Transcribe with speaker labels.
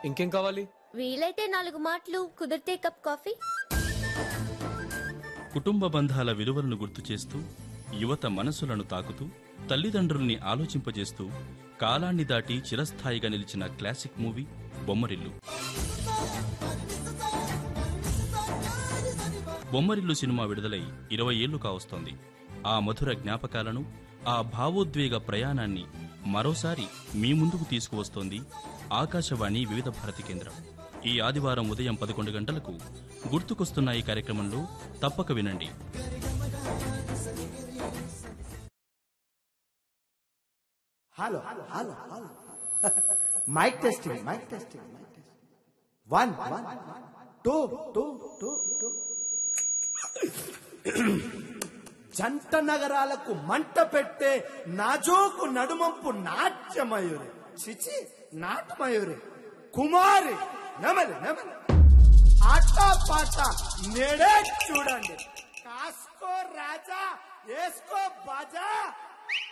Speaker 1: ఇంకేం కావాలి
Speaker 2: వీలైతే నాలుగు మాటలు కుదిరితే కప్ కాఫీ
Speaker 3: కుటుంబ బంధాల విలువలను గుర్తు చేస్తూ యువత మనసులను తాకుతూ తల్లిదండ్రుల్ని ఆలోచింపజేస్తూ కాలాన్ని దాటి చిరస్థాయిగా నిలిచిన classic movie Bommarillu Bommarillu cinema విడుదలై ఇరవై ఏళ్లు కావస్తోంది ఆ మధుర జ్ఞాపకాలను ఆ భావోద్వేగ ప్రయాణాన్ని మరోసారి మీ ముందుకు తీసుకువస్తోంది ఆకాశవాణి వివిధ భారతి కేంద్రం ఈ ఆదివారం ఉదయం పదకొండు గంటలకు గుర్తుకొస్తున్న ఈ కార్యక్రమంలో తప్పక వినండి
Speaker 4: hello hello hello hello mike testing mike testing mike testing one one two two two two జంట నగరాలకు మంట పెట్టే నాజోకు నడుమంపు నాట్యమయూరి చిచి నాటమయూరి కుమారి నెమలి నెమలి ఆట పాట నేడే చూడండి కాసుకో రాజా వేసుకో బాజా